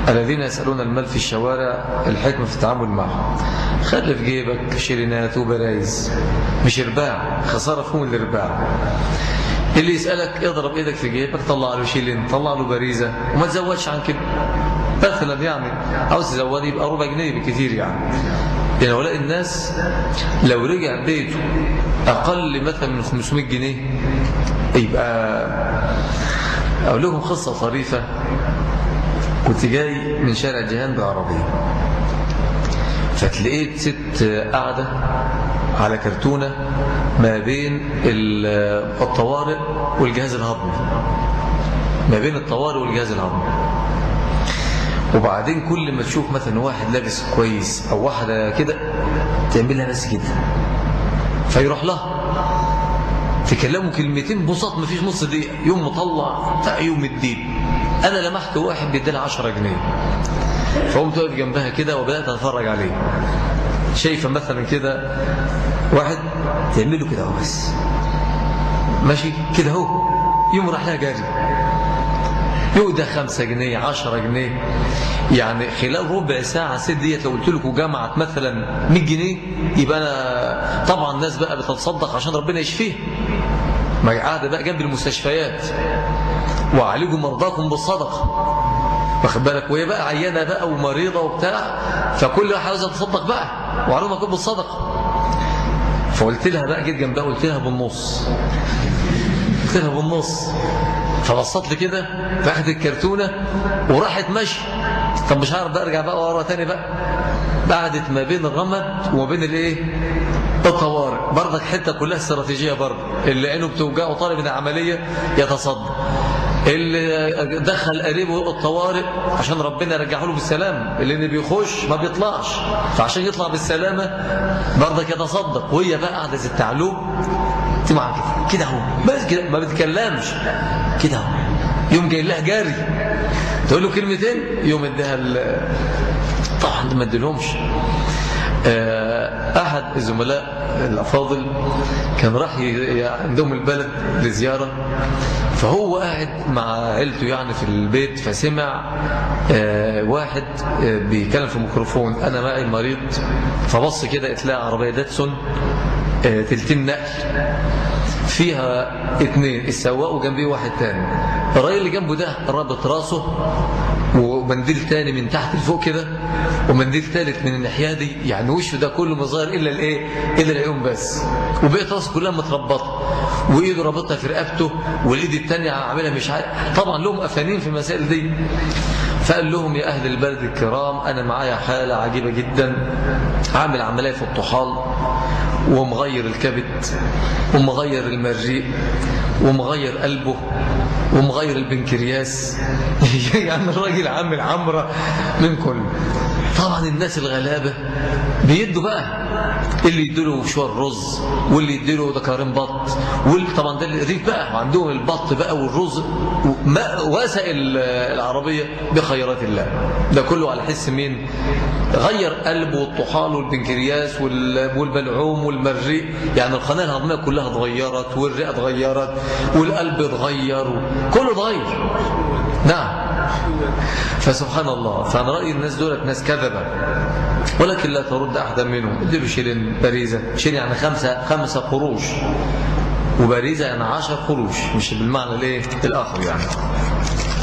الذين يسألون المال في الشوارع الحكمة في التعامل معه خلي في جيبك شيرينات وبرايز مش رباع خسارة فيهم الرباع اللي يسألك اضرب ايدك في جيبك طلع له شيلين طلع له باريزة وما تزودش عن كده مثلا يعني عاوز تزود يبقى ربع جنيه بكثير يعني يعني هؤلاء الناس لو رجع بيته أقل مثلا من 500 جنيه يبقى أقول لهم قصة طريفة كنت جاي من شارع جهان بعربية فتلاقيت ست قاعدة على كرتونة ما بين الطوارئ والجهاز الهضمي ما بين الطوارئ والجهاز الهضمي وبعدين كل ما تشوف مثلا واحد لابس كويس او واحدة كده تعمل لها بس كده فيروح لها تكلموا كلمتين بساط ما فيش نص دقيقة يوم مطلع يوم الدين انا لمحت واحد بيديلها 10 جنيه فقمت واقف جنبها كده وبدات اتفرج عليه شايفه مثلا كده واحد تعمله كده اهو بس ماشي كده اهو يوم راح لها جاري يؤدى خمسة جنيه عشرة جنيه يعني خلال ربع ساعة ست ديت لو قلت لكم جمعت مثلا 100 جنيه يبقى أنا طبعا الناس بقى بتتصدق عشان ربنا يشفيه ما قاعدة بقى جنب المستشفيات وعالجوا مرضاكم بالصدقة واخد بالك وهي بقى عيانة بقى ومريضة وبتاع فكل واحد عاوز يتصدق بقى وعلومة كل بالصدقة فقلت لها بقى جيت جنبها قلت لها بالنص قلت لها بالنص فبصت لي كده فاخدت الكرتونه وراحت مشي طب مش هعرف بقى ارجع بقى ورا تاني بقى قعدت ما بين الرمد وما بين الايه الطوارئ برضك حته كلها استراتيجيه برضه اللي عينه بتوجعه طالب من عمليه يتصدى اللي دخل قريبه الطوارئ عشان ربنا يرجعه له بالسلامه اللي بيخش ما بيطلعش فعشان يطلع بالسلامه برضك يتصدق وهي بقى قاعده زي التعلوم تبع كده كده اهو بس كده ما بتكلمش كده اهو يوم جاي لها جاري تقول له كلمتين يوم اديها طبعا ما اديلهمش احد الزملاء الافاضل كان راح عندهم البلد لزياره فهو قاعد مع عيلته يعني في البيت فسمع واحد بيتكلم في ميكروفون انا معي مريض فبص كده اتلاقى عربيه داتسون تلتين نقل فيها اتنين السواق وجنبيه واحد تاني الراجل اللي جنبه ده رابط راسه ومنديل تاني من تحت لفوق كده ومنديل ثالث من الناحيه دي يعني وشه ده كله مظاهر الا الايه الا العيون بس وبقت راسه كلها متربطه وايده رابطها في رقبته والايد الثانيه عاملها مش عارف طبعا لهم افانين في المسائل دي فقال لهم يا اهل البلد الكرام انا معايا حاله عجيبه جدا عامل عمليه في الطحال ومغير الكبد ومغير المريء ومغير قلبه ومغير البنكرياس يعني الراجل عامل عمرة من كل طبعا الناس الغلابة بيدوا بقى اللي يديله شوية رز واللي يديله دكارين بط واللي طبعا ده الريف بقى وعندهم البط بقى والرز وسائل العربية بخيرات الله ده كله على حس مين غير قلبه والطحال والبنكرياس والبلعوم والمريء يعني القناة الهضمية كلها اتغيرت والرئة اتغيرت والقلب اتغير كله اتغير نعم فسبحان الله فأنا رأيي الناس دولت ناس كذبة ولكن لا ترد أحدا منهم اديله شيلين باريزة شيل يعني خمسة, خمسة قروش وباريزة يعني عشر قروش مش بالمعنى الايه الآخر يعني